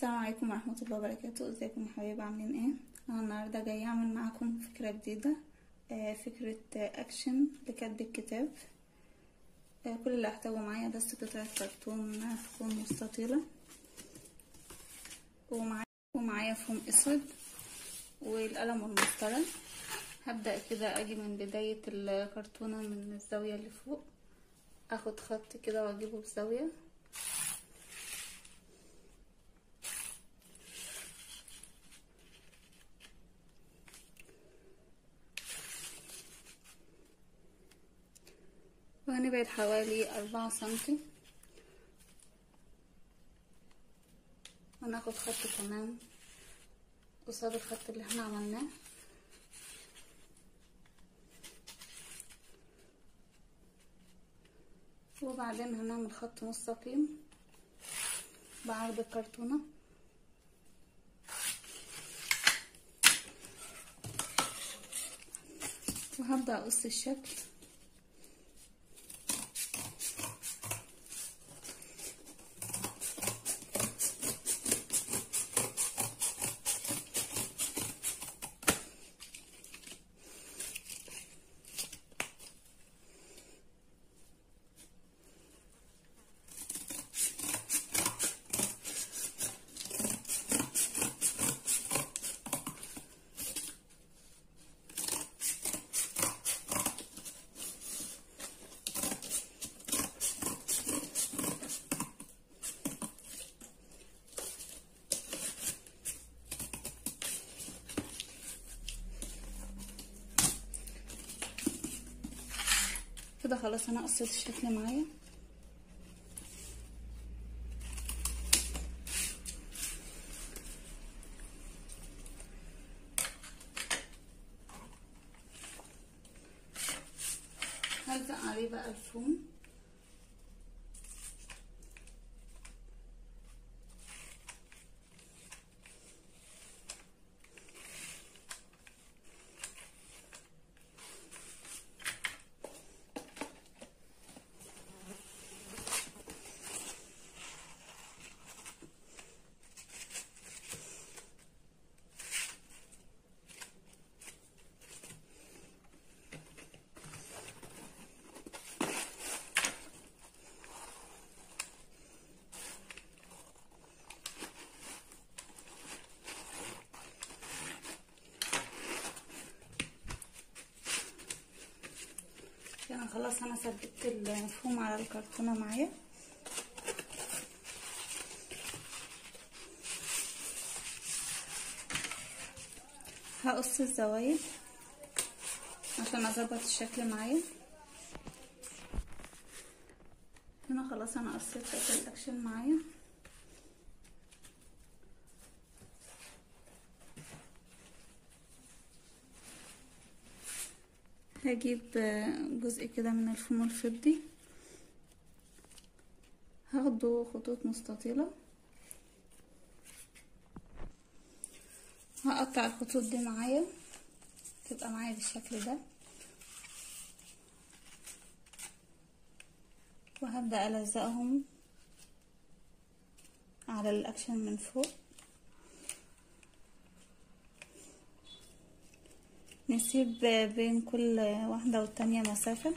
السلام عليكم ورحمة الله وبركاته ازيكم يا حبايبي عاملين ايه انا النهاردة جاية اعمل معاكم فكرة جديدة آه، فكرة آه، اكشن لكتب الكتاب آه، كل اللي هحتاجه معايا بس قطعة كرتون آه، تكون مستطيلة ومعايا ومعايا فوم اسود والقلم والمسطرة هبدأ كده اجي من بداية الكرتونة من الزاوية اللي فوق اخد خط كده واجيبه بزاوية وهنبعد حوالي أربعة سنتي وناخد خط كمان قصاد الخط اللي احنا عملناه وبعدين هنعمل خط مستقيم بعرض الكرتونة وهبدأ أقص الشكل كده خلاص انا قصيت الشكل معايا هلزق عليه بقى الفوم يعني خلاص انا ثبت الفوم على الكرتونة معايا هقص الزوايد عشان اظبط الشكل معايا هنا خلاص انا قصيت شكل الاكشن معايا هجيب جزء كده من الفوم الفضي هاخده خطوط مستطيلة هقطع الخطوط دي معايا تبقى معايا بالشكل ده وهبدأ ألزقهم على الأكشن من فوق نسيب بين كل واحدة والتانية مسافة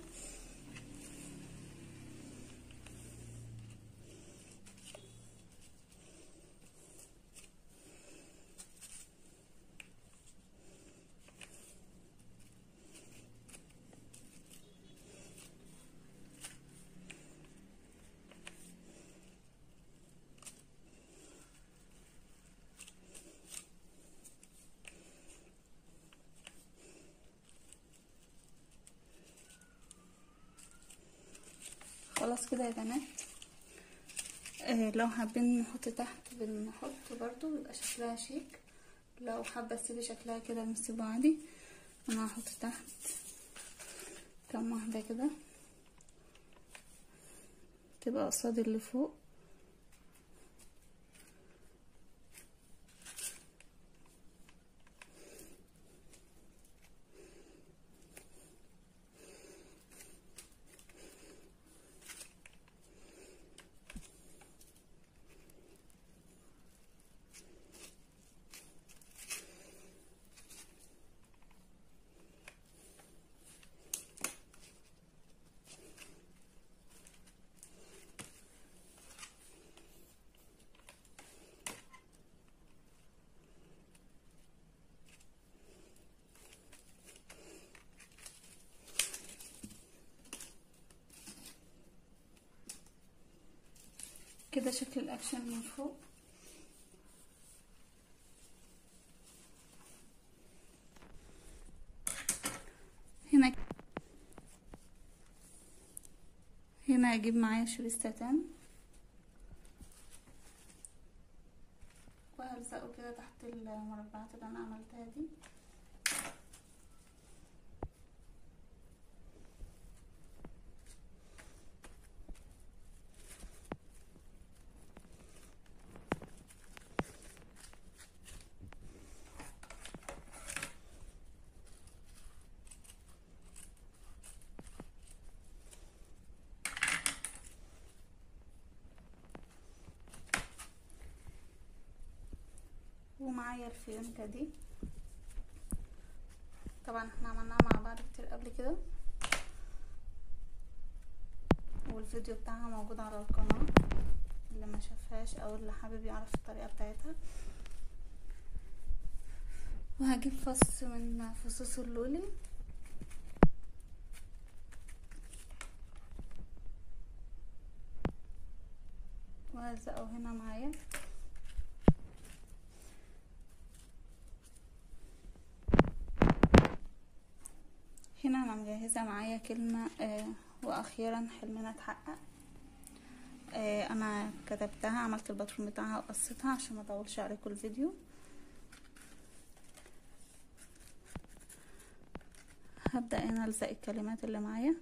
خلاص كده يا بنات آه لو حابين نحط تحت بنحط برضو يبقى شكلها شيك لو حابة تسيبي شكلها كده بنسيبه عادي انا هحط تحت كم واحدة كده تبقى قصاد اللي فوق كده شكل الاكشن من فوق هنا هنا اجيب معايا شريستتان وهلزقه كده تحت المربعات اللي انا عملتها دي ومعايا الفيونكة دي طبعا احنا عملناها مع بعض كتير قبل كده والفيديو بتاعها موجود على القناة اللي ما شافهاش او اللي حابب يعرف الطريقة بتاعتها وهجيب فص من فصوص اللولي وهلزقه هنا معايا هنا انا مجهزه معايا كلمه آه واخيرا حلمنا اتحقق آه انا كتبتها عملت الباترون بتاعها وقصيتها عشان ما اطولش عليكم الفيديو هبدا هنا الزق الكلمات اللي معايا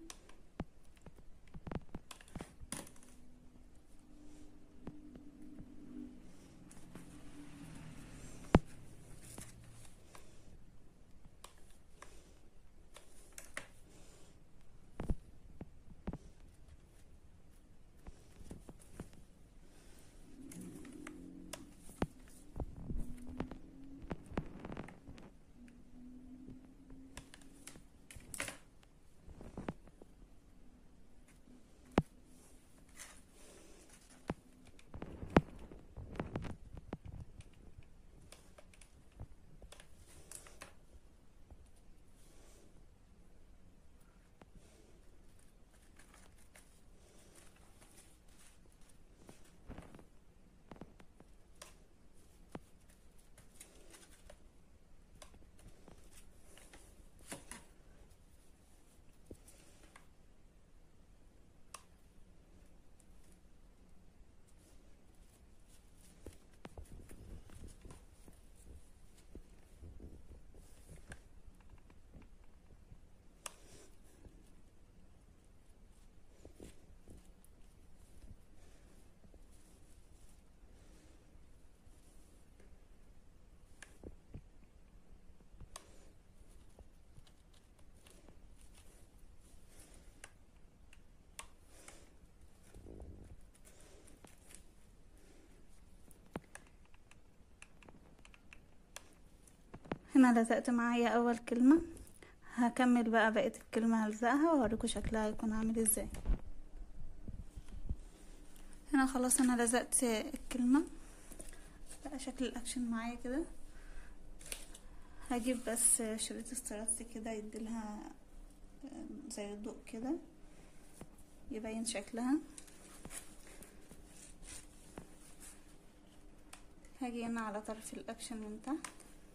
هنا لزقت معايا اول كلمة هكمل بقى بقية الكلمة هلزقها واوريكم شكلها هيكون عامل ازاي هنا خلاص انا لزقت الكلمة بقى شكل الاكشن معايا كده هجيب بس شريط استراتس كده يديلها زي الضوء كده يبين شكلها هاجي هنا على طرف الاكشن من تحت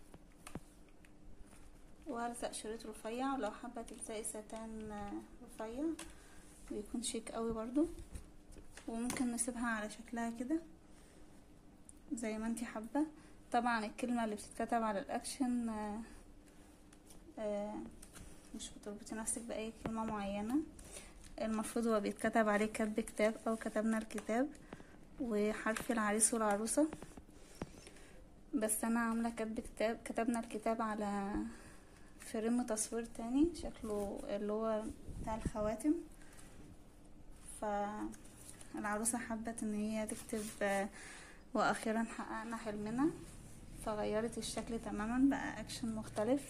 وهلزق شريط رفيع ولو حابة تلزقي ستان رفيع بيكون شيك قوي برضو وممكن نسيبها على شكلها كده زي ما انتي حابة طبعا الكلمة اللي بتتكتب على الاكشن آآ آآ مش بتربطي نفسك بأي كلمة معينة المفروض هو بيتكتب عليه كتب كتاب او كتبنا الكتاب وحرف العريس والعروسة بس انا عاملة كتب كتاب كتبنا الكتاب على فريم تصوير تاني شكله اللي هو بتاع الخواتم فالعروسة حبت ان هي تكتب واخيرا حققنا حلمنا فغيرت الشكل تماما بقى اكشن مختلف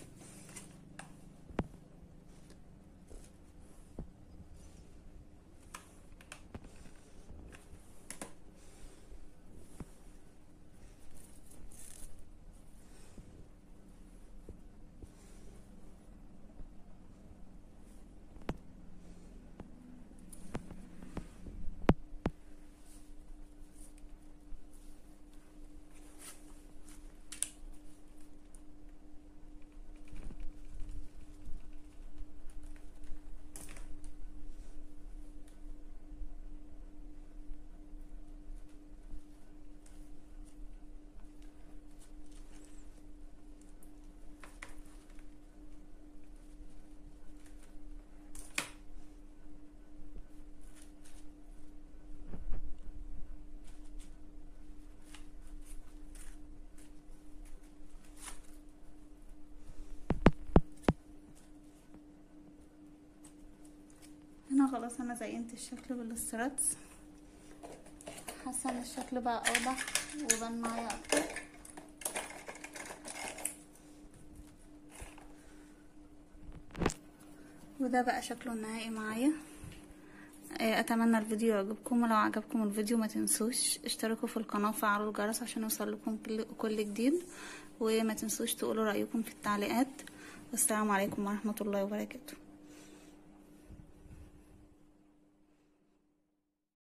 خلاص انا زينت الشكل بالاستراتس حاسه ان الشكل بقى اوضح وبان معايا اكتر وده بقى شكله النهائي معايا اتمنى الفيديو يعجبكم ولو عجبكم الفيديو ما تنسوش اشتركوا في القناه وفعلوا الجرس عشان يوصل لكم كل جديد وما تنسوش تقولوا رايكم في التعليقات والسلام عليكم ورحمه الله وبركاته